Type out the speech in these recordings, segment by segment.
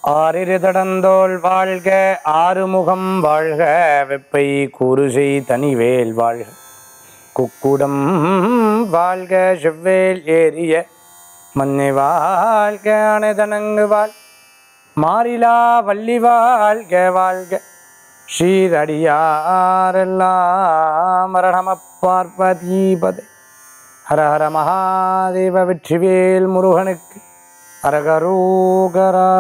ஆறிரு தடந்தோள் வாழ்க ஆறுமுகம் வாழ்க வெப்பை கூறுசை தனிவேல் வாழ்க குக்குடம் வாழ்க செவ்வேல் ஏறிய மண்ணை வாழ்க அனைதனங்கு வாழ் மாறிலா வள்ளி வாழ்க வாழ்க ஸ்ரீரடியாரெல்லாம் மரணம பார்ப்பதீபதை ஹர ஹர மகாதேவ வெற்றிவேல் முருகனுக்கு அரகரோகரா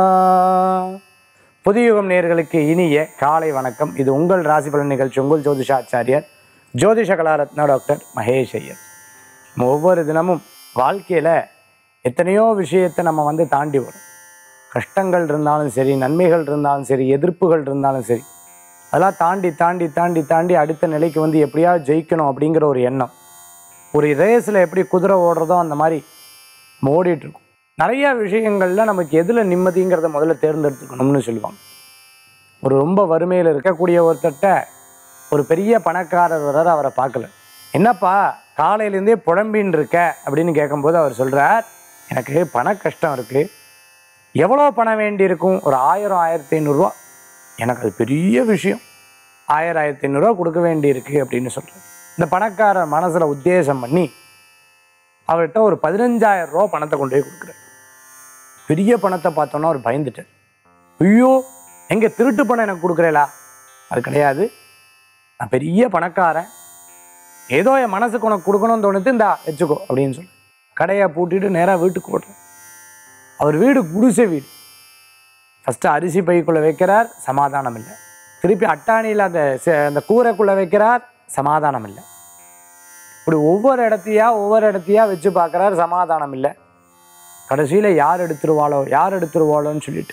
புதியுகம் நேர்களுக்கு இனிய காலை வணக்கம் இது உங்கள் ராசி பலன் நிகழ்ச்சி உங்கள் ஜோதிஷாச்சாரியர் ஜோதிஷ கலாரத்னா டாக்டர் மகேஷ் ஐயர் நம்ம ஒவ்வொரு தினமும் வாழ்க்கையில் எத்தனையோ விஷயத்தை நம்ம வந்து தாண்டி வரும் கஷ்டங்கள் இருந்தாலும் சரி நன்மைகள் இருந்தாலும் சரி எதிர்ப்புகள் இருந்தாலும் சரி அதெல்லாம் தாண்டி தாண்டி தாண்டி தாண்டி அடுத்த நிலைக்கு வந்து எப்படியாவது ஜெயிக்கணும் அப்படிங்கிற ஒரு எண்ணம் ஒரு ரேஸில் எப்படி குதிரை ஓடுறதோ அந்த மாதிரி நம்ம ஓடிட்டு இருக்கோம் நிறைய விஷயங்கள்ல நமக்கு எதில் நிம்மதிங்கிறத முதல்ல தேர்ந்தெடுத்துக்கணும்னு சொல்லுவாங்க ஒரு ரொம்ப வறுமையில் இருக்கக்கூடிய ஒருத்தட்ட ஒரு பெரிய பணக்காரர் வர்றார் அவரை பார்க்கல என்னப்பா காலையிலேருந்தே புலம்பின்னு இருக்க அப்படின்னு கேட்கும்போது அவர் சொல்கிறார் எனக்கு பண கஷ்டம் இருக்குது எவ்வளோ பணம் வேண்டி இருக்கும் ஒரு ஆயிரம் ஆயிரத்தி ஐநூறுரூவா எனக்கு அது பெரிய விஷயம் ஆயிரம் ஆயிரத்தி ஐநூறுரூவா கொடுக்க வேண்டி இருக்கு அப்படின்னு சொல்கிறார் இந்த பணக்காரர் மனசில் உத்தேசம் பண்ணி அவர்கிட்ட ஒரு பதினஞ்சாயிரம் ரூபா பணத்தை கொண்டு போய் கொடுக்குறாரு பெரிய பணத்தை பார்த்தோன்னா அவர் பயந்துட்டார் ஐயோ எங்கே திருட்டு பணம் எனக்கு கொடுக்குறேலா அது கிடையாது நான் பெரிய பணக்காரன் ஏதோ என் மனசுக்கு உனக்கு கொடுக்கணும்னு தோணுது இந்தா வச்சுக்கோ அப்படின்னு சொல்லி கடையை பூட்டிட்டு நேராக வீட்டுக்கு ஓடுறார் அவர் வீடு குடிசை வீடு ஃபஸ்ட்டு அரிசி பைக்குள்ளே வைக்கிறார் சமாதானம் இல்லை திருப்பி அட்டாணியில் அந்த ச- அந்த கூரைக்குள்ளே வைக்கிறார் சமாதானம் இல்லை இப்படி ஒவ்வொரு இடத்தையா ஒவ்வொரு இடத்தையா வச்சு பார்க்குறார் சமாதானம் இல்லை கடைசியில் யார் எடுத்துருவாளோ யார் எடுத்துருவாளோன்னு சொல்லிட்டு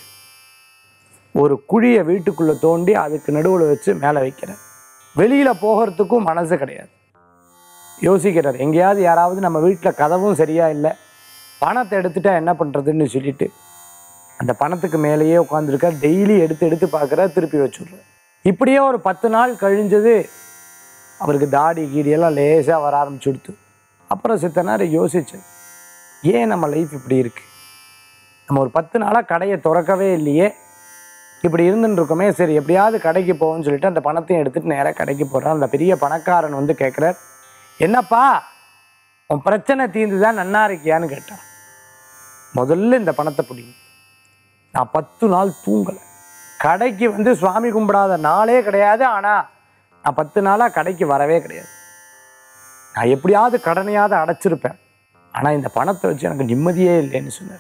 ஒரு குழியை வீட்டுக்குள்ளே தோண்டி அதுக்கு நடுவில் வச்சு மேலே வைக்கிறார் வெளியில் போகிறதுக்கும் மனசு கிடையாது யோசிக்கிறார் எங்கேயாவது யாராவது நம்ம வீட்டில் கதவும் சரியா இல்லை பணத்தை எடுத்துட்டா என்ன பண்ணுறதுன்னு சொல்லிட்டு அந்த பணத்துக்கு மேலேயே உட்காந்துருக்கார் டெய்லி எடுத்து எடுத்து பார்க்குறார் திருப்பி வச்சுடுறார் இப்படியே ஒரு பத்து நாள் கழிஞ்சது அவருக்கு தாடி கீடியெல்லாம் லேசாக வர ஆரம்பிச்சுடுத்து அப்புறம் சித்த நேரம் யோசிச்சு ஏன் நம்ம லைஃப் இப்படி இருக்கு நம்ம ஒரு பத்து நாளாக கடையை திறக்கவே இல்லையே இப்படி இருந்துன்னு இருக்கோமே சரி எப்படியாவது கடைக்கு போவோம்னு சொல்லிட்டு அந்த பணத்தையும் எடுத்துட்டு நேராக கடைக்கு போகிறான் அந்த பெரிய பணக்காரன் வந்து கேட்குறார் என்னப்பா உன் பிரச்சனை தீர்ந்துதான் நன்னா இருக்கியான்னு கேட்டான் முதல்ல இந்த பணத்தை பிடிங்க நான் பத்து நாள் தூங்கலை கடைக்கு வந்து சுவாமி கும்பிடாத நாளே கிடையாது ஆனால் நான் பத்து நாளாக கடைக்கு வரவே கிடையாது நான் எப்படியாவது கடனையாவது அடைச்சிருப்பேன் ஆனால் இந்த பணத்தை வச்சு எனக்கு நிம்மதியே இல்லைன்னு சொன்னார்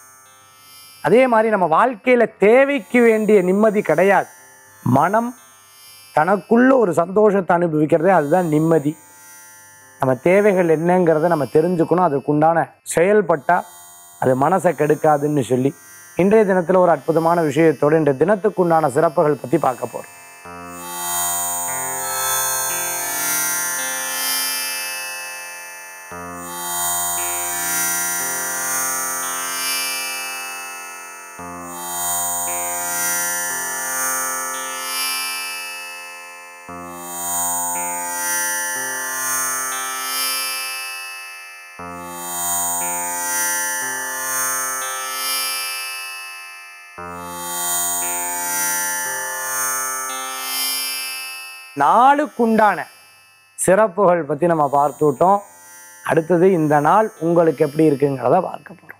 அதே மாதிரி நம்ம வாழ்க்கையில் தேவைக்கு வேண்டிய நிம்மதி கிடையாது மனம் தனக்குள்ள ஒரு சந்தோஷத்தை அனுபவிக்கிறதே அதுதான் நிம்மதி நம்ம தேவைகள் என்னங்கிறத நம்ம தெரிஞ்சுக்கணும் அதுக்குண்டான செயல்பட்டால் அது மனசை கெடுக்காதுன்னு சொல்லி இன்றைய தினத்தில் ஒரு அற்புதமான விஷயத்தோடு இன்றைய தினத்துக்குண்டான சிறப்புகள் பற்றி பார்க்க போகிறோம் நாளுக்குண்டான சிறப்புகள் பற்றி நம்ம பார்த்துவிட்டோம் அடுத்தது இந்த நாள் உங்களுக்கு எப்படி இருக்குங்கிறத பார்க்க போகிறோம்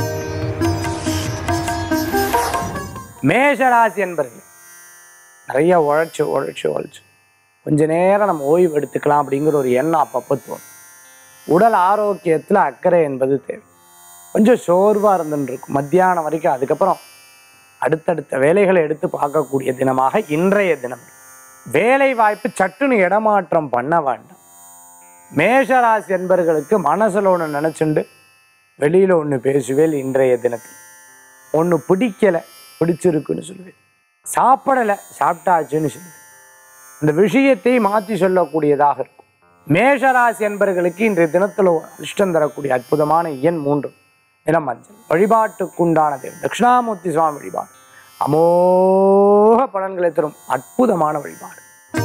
மேஷராசி என்பர்கள் நிறைய உழைச்சு உழைச்சு உழைச்சு கொஞ்ச நேரம் நம்ம ஓய்வு எடுத்துக்கலாம் அப்படிங்கிற ஒரு எண்ணம் அப்பப்போ தோணும் உடல் ஆரோக்கியத்தில் அக்கறை என்பது தேவை கொஞ்சம் சோர்வாக இருந்துன்னு இருக்கும் மத்தியானம் வரைக்கும் அதுக்கப்புறம் அடுத்தடுத்த வேலைகளை எடுத்து பார்க்கக்கூடிய தினமாக இன்றைய தினம் வேலை வாய்ப்பு சட்டுன்னு இடமாற்றம் பண்ண வேண்டாம் மேஷராசி என்பர்களுக்கு மனசில் ஒன்று நினச்சிண்டு வெளியில் ஒன்று பேசுவேல் இன்றைய தினத்தில் ஒன்று பிடிக்கலை பிடிச்சிருக்குன்னு சொல்லுவேன் சாப்பிடலை சாப்பிட்டாச்சுன்னு சொல்லுவேன் இந்த விஷயத்தை மாற்றி சொல்லக்கூடியதாக இருக்கும் மேஷராசி என்பர்களுக்கு இன்றைய தினத்தில் ஒரு அதிர்ஷ்டம் தரக்கூடிய அற்புதமான எண் மூன்று இளம் மஞ்சள் வழிபாட்டுக்குண்டான தேவன் தட்சிணாமூர்த்தி சுவாமி வழிபாடு அமோக பலன்களை தரும் அற்புதமான வழிபாடு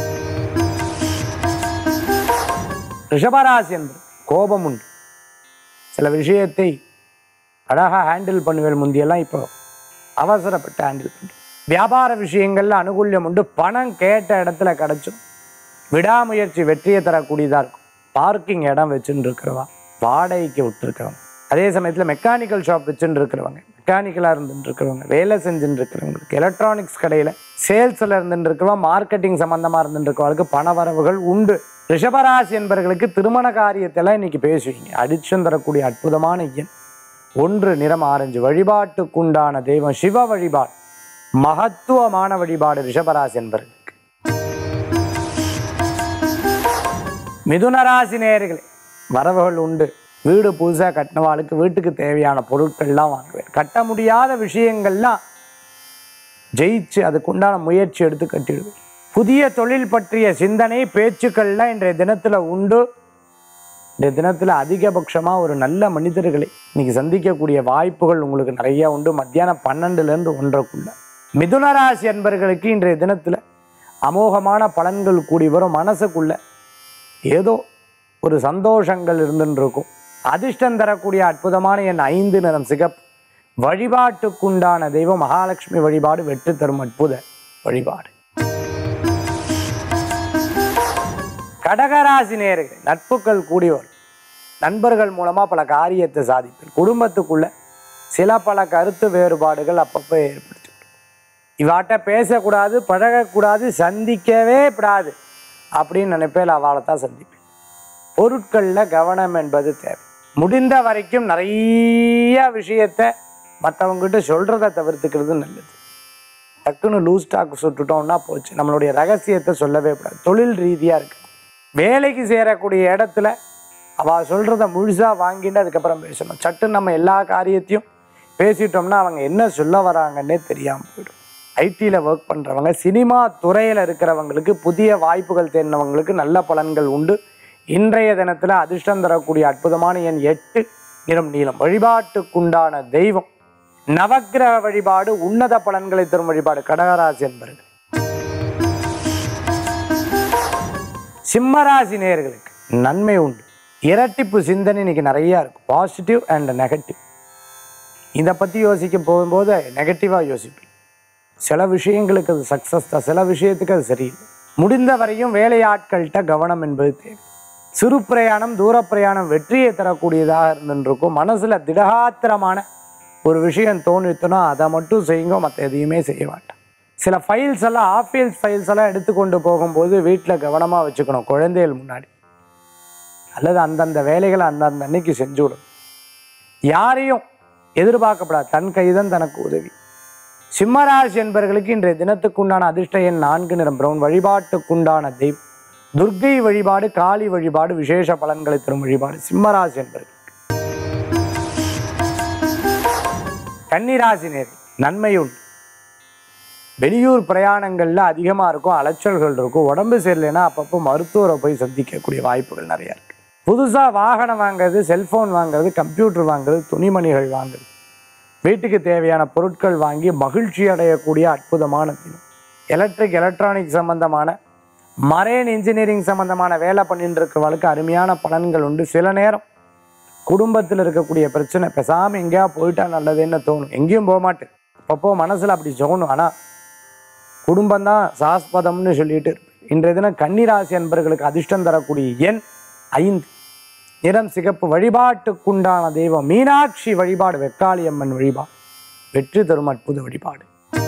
ரிஷபராசி என்பது கோபம் உண்டு சில விஷயத்தை அழகாக ஹேண்டில் பண்ணுவேல் முந்தியெல்லாம் இப்போ அவசரப்பட்டு ஹேண்டில் பண்ணுறோம் வியாபார விஷயங்கள்ல அனுகூல்யம் உண்டு பணம் கேட்ட இடத்துல கிடைச்சும் விடாமுயற்சி வெற்றியை தரக்கூடியதாக இருக்கும் பார்க்கிங் இடம் வச்சுன்னு இருக்கிறவா வாடகைக்கு விட்டுருக்கிறவங்க அதே சமயத்தில் மெக்கானிக்கல் ஷாப் வச்சுட்டு இருக்கிறவங்க மெக்கானிக்கலாக இருந்துட்டு இருக்கிறவங்க வேலை செஞ்சுட்டு இருக்கிறவங்களுக்கு எலக்ட்ரானிக்ஸ் கடையில் சேல்ஸில் இருந்துட்டு இருக்கிறவங்க மார்க்கெட்டிங் சம்மந்தமாக இருந்துட்டு இருக்கிறவங்களுக்கு பண வரவுகள் உண்டு ரிஷபராசி என்பவர்களுக்கு திருமண காரியத்தெல்லாம் இன்னைக்கு பேசுவீங்க அடிச்சும் தரக்கூடிய அற்புதமான எண் ஒன்று நிறம் ஆரஞ்சு வழிபாட்டுக்குண்டான தெய்வம் சிவ வழிபாடு மகத்துவமான வழிபாடு ரிஷபராசி என்பவர்களுக்கு மிதுனராசி நேயர்களே வரவுகள் உண்டு வீடு புதுசாக கட்டினவாளுக்கு வீட்டுக்கு தேவையான பொருட்கள்லாம் வாங்குவேன் கட்ட முடியாத விஷயங்கள்லாம் ஜெயிச்சு அதுக்குண்டான முயற்சி எடுத்து கட்டிடுவேன் புதிய தொழில் பற்றிய சிந்தனை பேச்சுக்கள்லாம் இன்றைய தினத்தில் உண்டு இந்த தினத்தில் அதிகபட்சமாக ஒரு நல்ல மனிதர்களை இன்னைக்கு சந்திக்கக்கூடிய வாய்ப்புகள் உங்களுக்கு நிறைய உண்டு மத்தியானம் பன்னெண்டுலேருந்து ஒன்றரைக்குள்ள மிதுனராசி என்பர்களுக்கு இன்றைய தினத்தில் அமோகமான பலன்கள் கூடி வரும் மனசுக்குள்ள ஏதோ ஒரு சந்தோஷங்கள் இருந்துன்னு இருக்கும் அதிர்ஷ்டம் தரக்கூடிய அற்புதமான என் ஐந்து நிறம் சிகப்பு வழிபாட்டுக்குண்டான தெய்வம் மகாலட்சுமி வழிபாடு வெற்றி தரும் அற்புத வழிபாடு கடகராசி நேர்கள் நட்புகள் கூடி வரும் நண்பர்கள் மூலமா பல காரியத்தை சாதிப்பேன் குடும்பத்துக்குள்ள சில பல கருத்து வேறுபாடுகள் அப்பப்போ ஏற்படுத்தி இவாட்ட பேசக்கூடாது பழகக்கூடாது சந்திக்கவே கூடாது அப்படின்னு நினைப்பேன் அவளை தான் சந்திப்பேன் பொருட்களில் கவனம் என்பது தேவை முடிந்த வரைக்கும் நிறைய விஷயத்த மற்றவங்ககிட்ட சொல்கிறத தவிர்த்துக்கிறது நல்லது டக்குன்னு லூஸ் ஸ்டாக் சுட்டுட்டோம்னா போச்சு நம்மளுடைய ரகசியத்தை சொல்லவே கூடாது தொழில் ரீதியாக இருக்கு வேலைக்கு சேரக்கூடிய இடத்துல அவள் சொல்கிறத முழுசாக வாங்கிட்டு அதுக்கப்புறம் பேசணும் சட்டுன்னு நம்ம எல்லா காரியத்தையும் பேசிட்டோம்னா அவங்க என்ன சொல்ல வராங்கன்னே தெரியாமல் போயிடும் ஐடியில் ஒர்க் பண்ணுறவங்க சினிமா துறையில் இருக்கிறவங்களுக்கு புதிய வாய்ப்புகள் தேடினவங்களுக்கு நல்ல பலன்கள் உண்டு இன்றைய தினத்தில் அதிர்ஷ்டம் தரக்கூடிய அற்புதமான எண் எட்டு நிறம் நீளம் வழிபாட்டுக்குண்டான தெய்வம் நவக்கிரக வழிபாடு உன்னத பலன்களை தரும் வழிபாடு கடகராசி என்பர்கள் சிம்மராசி நேயர்களுக்கு நன்மை உண்டு இரட்டிப்பு சிந்தனை இன்னைக்கு நிறைய இருக்கும் பாசிட்டிவ் அண்ட் நெகட்டிவ் இதை பற்றி யோசிக்க போகும்போது நெகட்டிவாக யோசிப்பேன் சில விஷயங்களுக்கு அது சக்ஸஸ் தான் சில விஷயத்துக்கு அது சரியில்லை முடிந்த வரையும் வேலையாட்கள்கிட்ட கவனம் என்பது தேவை சிறு பிரயாணம் தூர பிரயாணம் வெற்றியை தரக்கூடியதாக இருந்துருக்கும் மனசில் திடகாத்திரமான ஒரு விஷயம் தோணித்தனோ அதை மட்டும் செய்யுங்க மற்ற எதையுமே செய்ய மாட்டேன் சில ஃபைல்ஸ் எல்லாம் ஆஃபீஸ் ஃபைல்ஸ் எல்லாம் எடுத்துக்கொண்டு போகும்போது வீட்டில் கவனமாக வச்சுக்கணும் குழந்தைகள் முன்னாடி அல்லது அந்தந்த வேலைகளை அந்தந்த அன்னைக்கு செஞ்சு விடும் யாரையும் எதிர்பார்க்கப்படாது தன் கைதான் தனக்கு உதவி சிம்மராசி என்பவர்களுக்கு இன்றைய தினத்துக்குண்டான அதிர்ஷ்ட எண் நான்கு நிறம் பிரவுன் வழிபாட்டுக்குண்டான தெய்வம் துர்க்கை வழிபாடு காளி வழிபாடு விசேஷ பலன்களை தரும் வழிபாடு சிம்மராசி என்பவர்களுக்கு கன்னிராசி நேர் நன்மை உண்டு வெளியூர் பிரயாணங்களில் அதிகமாக இருக்கும் அலைச்சல்கள் இருக்கும் உடம்பு சரியில்லைன்னா அப்பப்போ மருத்துவரை போய் சந்திக்கக்கூடிய வாய்ப்புகள் நிறையா இருக்குது புதுசாக வாகனம் வாங்குறது செல்ஃபோன் வாங்குறது கம்ப்யூட்டர் வாங்குறது துணிமணிகள் வாங்குறது வீட்டுக்கு தேவையான பொருட்கள் வாங்கி மகிழ்ச்சி அடையக்கூடிய அற்புதமான தினம் எலக்ட்ரிக் எலக்ட்ரானிக் சம்பந்தமான மரேன் இன்ஜினியரிங் சம்பந்தமான வேலை பண்ணிட்டு இருக்கிறவங்களுக்கு அருமையான பலன்கள் உண்டு சில நேரம் குடும்பத்தில் இருக்கக்கூடிய பிரச்சனை பேசாமல் எங்கேயா போயிட்டா நல்லதுன்னு தோணும் எங்கேயும் போக மாட்டேன் அப்பப்போ மனசில் அப்படி தோணும் ஆனால் குடும்பம் தான் சாஸ்பதம்னு சொல்லிட்டு இருப்பேன். இன்றைய தினம் கன்னிராசி அன்பர்களுக்கு அதிர்ஷ்டம் தரக்கூடிய எண் ஐந்து நிறம் சிகப்பு வழிபாட்டுக்குண்டான தெய்வம் மீனாட்சி வழிபாடு வெக்காளியம்மன் வழிபாடு வெற்றி தரும் அற்புத வழிபாடு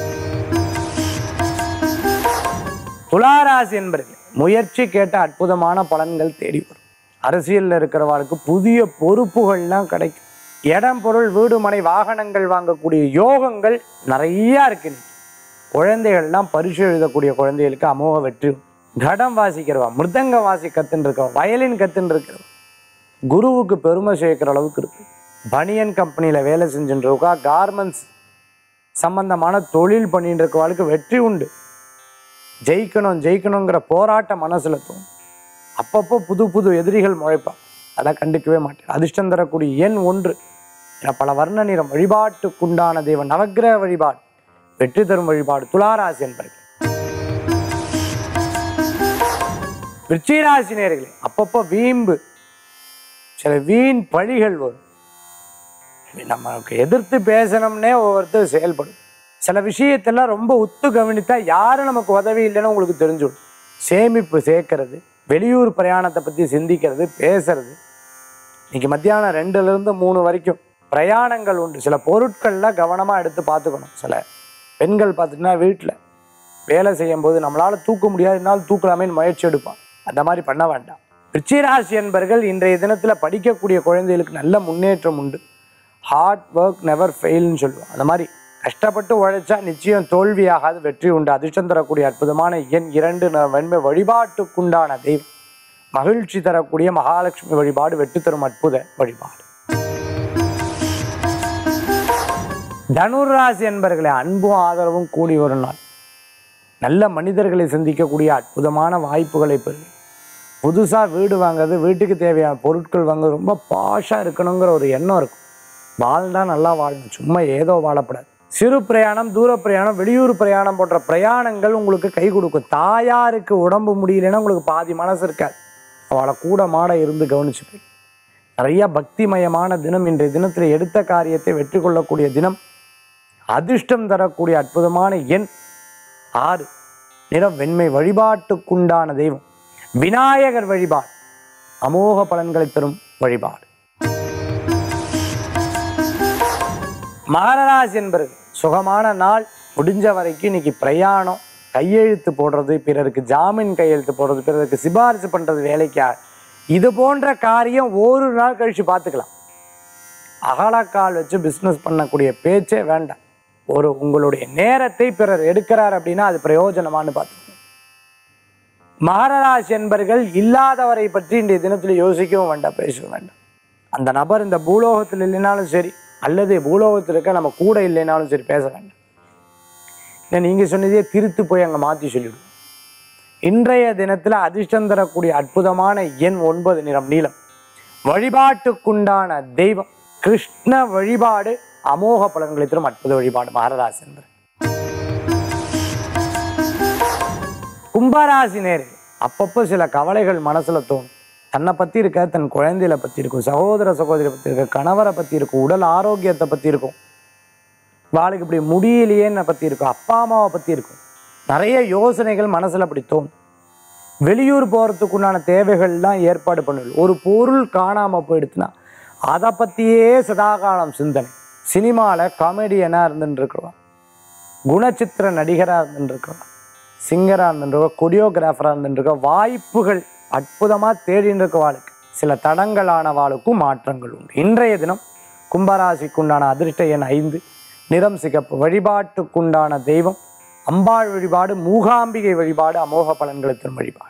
துளாராசி என்பர்கள் முயற்சி கேட்ட அற்புதமான பலன்கள் தேடி வரும் அரசியலில் இருக்கிறவர்களுக்கு புதிய பொறுப்புகள்லாம் கிடைக்கும் இடம் பொருள் வீடு மனை வாகனங்கள் வாங்கக்கூடிய யோகங்கள் நிறையா இருக்கு இன்னைக்கு. குழந்தைகள்லாம் பரிசு எழுதக்கூடிய குழந்தைகளுக்கு அமோக வெற்றி உண்டு. கடம் வாசிக்கிறவா மிருதங்க வாசி கத்துன்னு இருக்கவா வயலின் கத்துன்னு இருக்கிறவா குருவுக்கு பெருமை சேர்க்கிற அளவுக்கு இருக்கு பனியன் கம்பெனியில் வேலை செஞ்சுட்டு இருக்கா கார்மெண்ட்ஸ் சம்பந்தமான தொழில் பண்ணிட்டு இருக்கவாளுக்கு வெற்றி உண்டு ஜெயிக்கணும் ஜெயிக்கணுங்கிற போராட்ட மனசுல தோணும் அப்பப்போ புது புது எதிரிகள் முளைப்பா அதை கண்டுக்கவே மாட்டேன் அதிர்ஷ்டம் தரக்கூடிய எண் ஒன்று என பல வர்ண நிறம் வழிபாட்டுக்குண்டான தெய்வம் நவக்கிரக வழிபாடு வெற்றி தரும் வழிபாடு துளாராசி என்பர்கள் விருச்சிகராசி நேர்களே அப்பப்போ வீம்பு சில வீண் பழிகள் வரும் நமக்கு எதிர்த்து பேசணும்னே ஒவ்வொருத்தர் செயல்படும் சில விஷயத்தெல்லாம் ரொம்ப உத்து கவனித்தா யாரும் நமக்கு உதவி இல்லைன்னு உங்களுக்கு தெரிஞ்சுடும் சேமிப்பு சேர்க்கறது வெளியூர் பிரயாணத்தை பற்றி சிந்திக்கிறது பேசுறது இன்னைக்கு மத்தியானம் ரெண்டுலேருந்து மூணு வரைக்கும் பிரயாணங்கள் உண்டு சில பொருட்கள்லாம் கவனமாக எடுத்து பார்த்துக்கணும் சில பெண்கள் பார்த்துட்டுனா வீட்டில் வேலை செய்யும்போது நம்மளால் தூக்க முடியாது என்னால் தூக்கலாமேன்னு முயற்சி எடுப்பான் அந்த மாதிரி பண்ண வேண்டாம் ரிச்சிராசி என்பர்கள் இன்றைய தினத்தில் படிக்கக்கூடிய குழந்தைகளுக்கு நல்ல முன்னேற்றம் உண்டு ஹார்ட் ஒர்க் நெவர் ஃபெயில்னு சொல்லுவோம் அந்த மாதிரி கஷ்டப்பட்டு உழைச்சா நிச்சயம் தோல்வியாகாது வெற்றி உண்டு அதிர்ஷ்டம் தரக்கூடிய அற்புதமான எண் இரண்டு ந- வெண்மை வழிபாட்டுக்குண்டான தெய்வம் மகிழ்ச்சி தரக்கூடிய மகாலட்சுமி வழிபாடு வெற்றி தரும் அற்புத வழிபாடு தனுராசி என்பர்களே அன்பும் ஆதரவும் கூடி வரும் நாள் நல்ல மனிதர்களை சந்திக்கக்கூடிய அற்புதமான வாய்ப்புகளை பெறுவீங்க புதுசாக வீடு வாங்குறது வீட்டுக்கு தேவையான பொருட்கள் வாங்குறது ரொம்ப பாஷாக இருக்கணுங்கிற ஒரு எண்ணம் இருக்கும் வாழ்ந்தா நல்லா வாழணும் சும்மா ஏதோ வாழப்படாது சிறு பிரயாணம் தூர பிரயாணம் வெளியூர் பிரயாணம் போன்ற பிரயாணங்கள் உங்களுக்கு கை கொடுக்கும் தாயாருக்கு உடம்பு முடியலன்னா உங்களுக்கு பாதி மனசு இருக்காது அவளை கூட மாட இருந்து கவனிச்சுப்பேன் நிறைய பக்திமயமான தினம் இன்றைய தினத்தில் எடுத்த காரியத்தை வெற்றி கொள்ளக்கூடிய தினம் அதிர்ஷ்டம் தரக்கூடிய அற்புதமான எண் ஆறு நிறம் வெண்மை வழிபாட்டுக்குண்டான தெய்வம் விநாயகர் வழிபாடு அமோக பலன்களை தரும் வழிபாடு மகராசி என்பது சுகமான நாள் முடிஞ்ச வரைக்கும் இன்னைக்கு பிரயாணம் கையெழுத்து போடுறது பிறருக்கு ஜாமீன் கையெழுத்து போடுறது பிறருக்கு சிபாரிசு பண்றது வேலைக்காக இது போன்ற காரியம் ஒரு நாள் கழிச்சு பார்த்துக்கலாம் அகலக்கால் வச்சு பிஸ்னஸ் பண்ணக்கூடிய பேச்சே வேண்டாம் ஒரு உங்களுடைய நேரத்தை பிறர் எடுக்கிறார் அப்படின்னா அது பிரயோஜனமானு பார்த்துக்கணும் மகராசி என்பர்கள் இல்லாதவரை பற்றி இன்றைய தினத்தில் யோசிக்கவும் வேண்டாம் பேசவும் வேண்டாம் அந்த நபர் இந்த பூலோகத்தில் இல்லைனாலும் சரி அல்லது பூலோகத்தில் இருக்க நம்ம கூட இல்லைனாலும் சரி பேச வேண்டாம் ஏன்னா நீங்கள் சொன்னதே திருத்து போய் அங்கே மாற்றி சொல்லிவிடுவோம் இன்றைய தினத்தில் அதிர்ஷ்டம் தரக்கூடிய அற்புதமான எண் ஒன்பது நிறம் நீலம் வழிபாட்டுக்குண்டான தெய்வம் கிருஷ்ண வழிபாடு அமோக பலன்களை தரும் அற்புத வழிபாடு மகராசி என்பது கும்பராசி நேர்கள் அப்பப்போ சில கவலைகள் மனசுல தோணும் தன்னை பத்தி இருக்க தன் குழந்தைகளை பத்தி இருக்கும் சகோதர சகோதரி பத்தி இருக்க கணவரை பத்தி இருக்கும் உடல் ஆரோக்கியத்தை பத்தி இருக்கும் வாளுக்கு இப்படி முடியலையேன்னு பத்தி இருக்கும் அப்பா அம்மாவை பத்தி இருக்கும் நிறைய யோசனைகள் மனசுல அப்படி தோணும் வெளியூர் போகிறதுக்கு உண்டான தேவைகள்லாம் ஏற்பாடு பண்ணுவது ஒரு பொருள் காணாமல் போயிடுச்சுன்னா அதை பற்றியே சதாகாலம் சிந்தனை சினிமாவில் காமெடியனாக இருந்துட்டு இருக்கிறவா குணச்சித்திர நடிகராக இருந்துட்டு இருக்கிறவா சிங்கராக இருந்துருக்கா கொரியோகிராஃபராக இருந்துருக்கா வாய்ப்புகள் அற்புதமாக தேடின்னு இருக்க வாளுக்கு சில தடங்களான வாளுக்கும் மாற்றங்கள் உண்டு இன்றைய தினம் கும்பராசிக்குண்டான அதிர்ஷ்ட எண் ஐந்து நிறம் சிகப்பு வழிபாட்டுக்குண்டான தெய்வம் அம்பாள் வழிபாடு மூகாம்பிகை வழிபாடு அமோக பலன்களை தரும் வழிபாடு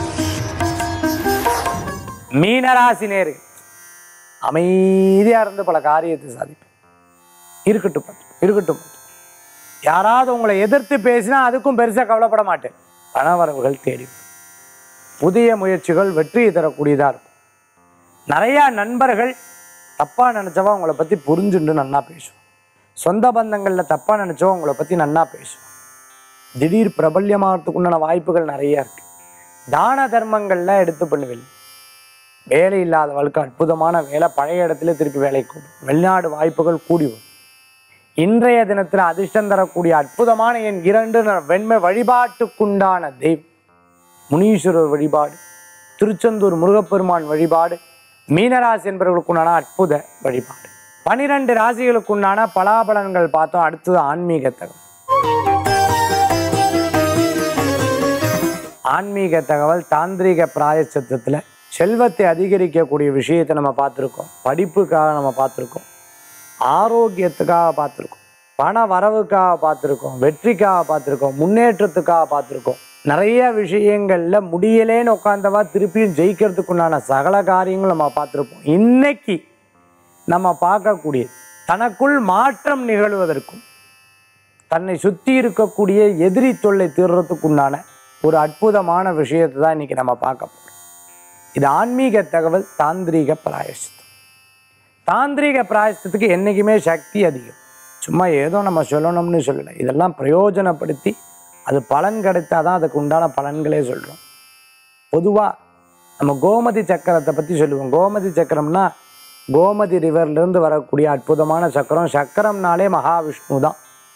மீனராசி நேர்கள் அமைதியா இருந்து பல காரியத்தை சாதிப்பேன் இருக்கட்டும் பார்த்து இருக்கட்டும் பார்த்து. யாராவது உங்களை எதிர்த்து பேசினா அதுக்கும் பெருசா கவலைப்பட மாட்டேன் பணவரவுகள் தேடி வரும். புதிய முயற்சிகள் வெற்றியை தரக்கூடியதா இருக்கும் நிறைய நண்பர்கள் தப்பா நினைச்சவா உங்களை பத்தி புரிஞ்சுண்டு நன்னா பேசுவோம் சொந்த பந்தங்கள்ல தப்பா நினைச்சவா உங்களை பத்தி நன்னா பேசுவோம் திடீர் பிரபல்யமாகறதுக்கு உண்டான வாய்ப்புகள் நிறைய இருக்கு தான தர்மங்கள்லாம் எடுத்து பண்ணுவேன் வேலை இல்லாதவளுக்கு அற்புதமான வேலை பழைய இடத்துல திருப்பி வேலைக்கு கூடும் வெளிநாடு வாய்ப்புகள் கூடி வரும் இன்றைய தினத்தில் அதிர்ஷ்டம் தரக்கூடிய அற்புதமான என் இரண்டு ந- வெண்மை வழிபாட்டுக்குண்டான தெய்வம் முனீஸ்வரர் வழிபாடு திருச்செந்தூர் முருகப்பெருமான் வழிபாடு மீனராசி என்பவர்களுக்குண்டான அற்புத வழிபாடு பனிரெண்டு ராசிகளுக்குண்டான பலாபலன்கள் பார்த்தோம் அடுத்தது ஆன்மீக தகவல் ஆன்மீக தகவல் தாந்திரீக பிராயச்சத்தத்தில் செல்வத்தை அதிகரிக்கக்கூடிய விஷயத்தை நம்ம பார்த்துருக்கோம் படிப்புக்காக நம்ம பார்த்துருக்கோம் ஆரோக்கியத்துக்காக பார்த்துருக்கோம் பண வரவுக்காக பார்த்துருக்கோம் வெற்றிக்காக பார்த்துருக்கோம் முன்னேற்றத்துக்காக பார்த்துருக்கோம் நிறைய விஷயங்கள்ல முடியலேன்னு உட்காந்தவா திருப்பியும் ஜெயிக்கிறதுக்குண்டான சகல காரியங்களும் நம்ம பார்த்துருப்போம் இன்னைக்கு நம்ம பார்க்கக்கூடியது தனக்குள் மாற்றம் நிகழ்வதற்கும் தன்னை சுற்றி இருக்கக்கூடிய எதிரி தொல்லை தீர்றதுக்குண்டான ஒரு அற்புதமான விஷயத்தை தான் இன்னைக்கு நம்ம பார்க்க போறோம் இது ஆன்மீக தகவல் தாந்திரீக பிராயசித்தம் தாந்திரீக பிராயசித்தத்துக்கு என்றைக்குமே சக்தி அதிகம் சும்மா ஏதோ நம்ம சொல்லணும்னு சொல்லலை இதெல்லாம் பிரயோஜனப்படுத்தி அது பலன் கிடைத்தாதான் அதுக்கு உண்டான பலன்களே சொல்கிறோம் பொதுவாக நம்ம கோமதி சக்கரத்தை பற்றி சொல்லுவோம் கோமதி சக்கரம்னா கோமதி ரிவர்லேருந்து வரக்கூடிய அற்புதமான சக்கரம் சக்கரம்னாலே மகாவிஷ்ணு தான்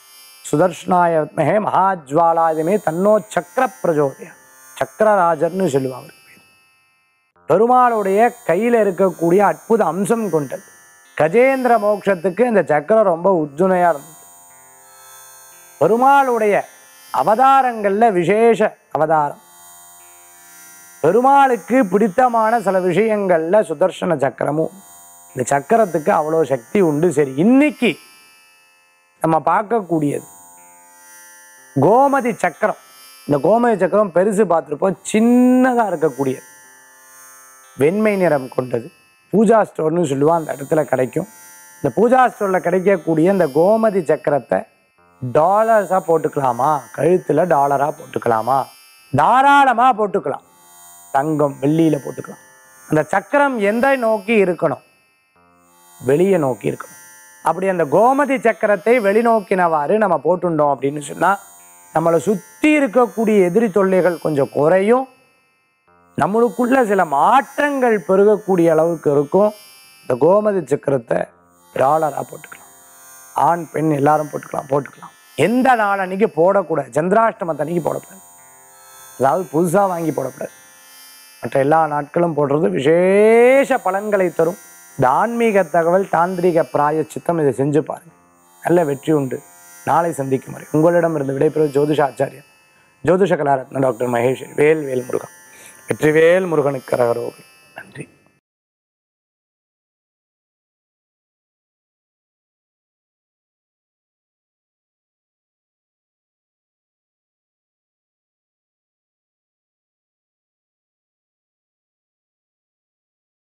சுதர்ஷனாய வித்மகே மகாஜ்வாலாயுதமே தன்னோ சக்கர பிரஜோதய சக்கரராஜர்னு சொல்லுவாங்க அவருக்கு பேர் பெருமாளுடைய கையில் இருக்கக்கூடிய அற்புத அம்சம் கொண்டது கஜேந்திர மோட்சத்துக்கு இந்த சக்கரம் ரொம்ப உத்துணையா இருந்தது பெருமாளுடைய அவதாரங்கள்ல விசேஷ அவதாரம் பெருமாளுக்கு பிடித்தமான சில விஷயங்கள்ல சுதர்சன சக்கரமும் இந்த சக்கரத்துக்கு அவ்வளோ சக்தி உண்டு சரி இன்னைக்கு நம்ம பார்க்கக்கூடியது கோமதி சக்கரம் இந்த கோமதி சக்கரம் பெருசு பார்த்துருப்போம் சின்னதாக இருக்கக்கூடியது வெண்மை நிறம் கொண்டது பூஜா ஸ்டோர்னு சொல்லுவான் அந்த இடத்துல கிடைக்கும் இந்த பூஜா ஸ்டோரில் கிடைக்கக்கூடிய இந்த கோமதி சக்கரத்தை டாலர்ஸாக போட்டுக்கலாமா கழுத்தில் டாலராக போட்டுக்கலாமா தாராளமாக போட்டுக்கலாம் தங்கம் வெள்ளியில் போட்டுக்கலாம் அந்த சக்கரம் எந்த நோக்கி இருக்கணும் வெளியே நோக்கி இருக்கணும் அப்படி அந்த கோமதி சக்கரத்தை வெளிநோக்கினவாறு நம்ம போட்டுட்டோம் அப்படின்னு சொன்னால் நம்மளை சுற்றி இருக்கக்கூடிய எதிரி தொல்லைகள் கொஞ்சம் குறையும் நம்மளுக்குள்ள சில மாற்றங்கள் பெருகக்கூடிய அளவுக்கு இருக்கும் இந்த கோமதி சக்கரத்தை டாலராக போட்டுக்கலாம் ஆண் பெண் எல்லாரும் போட்டுக்கலாம் போட்டுக்கலாம் எந்த நாள் அன்னைக்கு போடக்கூடாது சந்திராஷ்டமத்து அன்னைக்கு போடக்கூடாது அதாவது புதுசாக வாங்கி போடக்கூடாது மற்ற எல்லா நாட்களும் போடுறது விசேஷ பலன்களை தரும் இந்த ஆன்மீக தகவல் தாந்திரிக பிராயச்சித்தம் இதை செஞ்சு பாருங்க நல்ல வெற்றி உண்டு நாளை சந்திக்கும் வரை உங்களிடம் இருந்து விடைபெறுவது ஜோதிஷ ஆச்சாரியர் ஜோதிஷ கலாரத்ன டாக்டர் மகேஷ் வேல் வேல் முருகன் வெற்றிவேல் முருகனுக்கு கரகரோகி